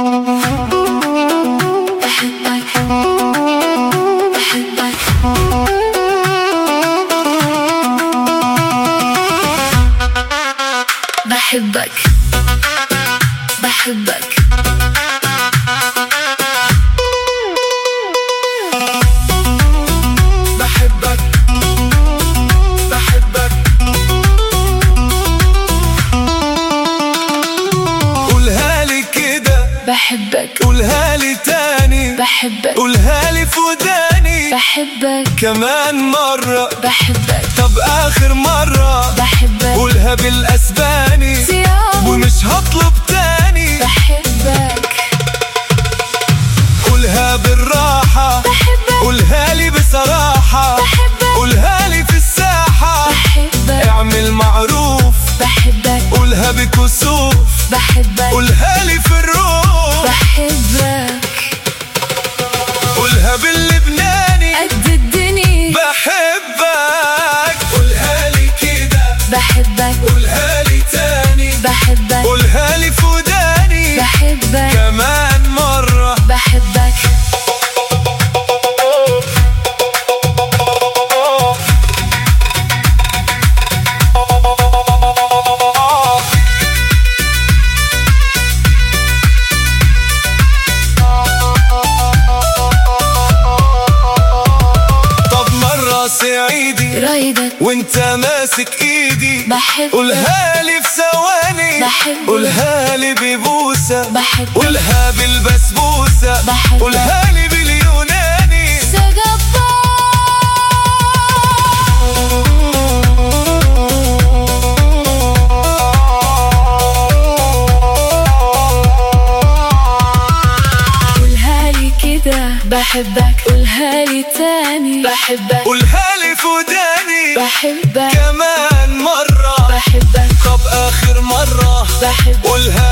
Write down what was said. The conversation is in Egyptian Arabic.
بحبك بحبك بحبك بحبك قولها لي كده بحبك قولها لي تاني بحبك قولها لي في وداني بحبك كمان مرة بحبك طب آخر مرة بحبك قولها بالأسباني زياد ومش هطلب تاني بحبك قولها بالراحة بحبك قولها لي بصراحة بحبك قولها لي في الساحة بحبك اعمل معروف بحبك قولها بكسوف بحبك قولها لي في الروح بحبك قولها باللبناني قد الدنيا بحبك قولها لي كده بحبك قولها لي تاني بحبك قولها لي في وداني بحبك كمان مرة بحبك طب مرة سعيدي رايدك وانت ماسك ايدي بحبك قولها لي في ثواني بحبك. قولها لي ببوسة بحبك قولها بالبسبوسة بحبك. قولها لي باليوناني قولها لي كده بحبك قولها لي تاني بحبك قولها لي في وداني بحبك كمان مرة بحبك طب آخر مرة بحبك قولها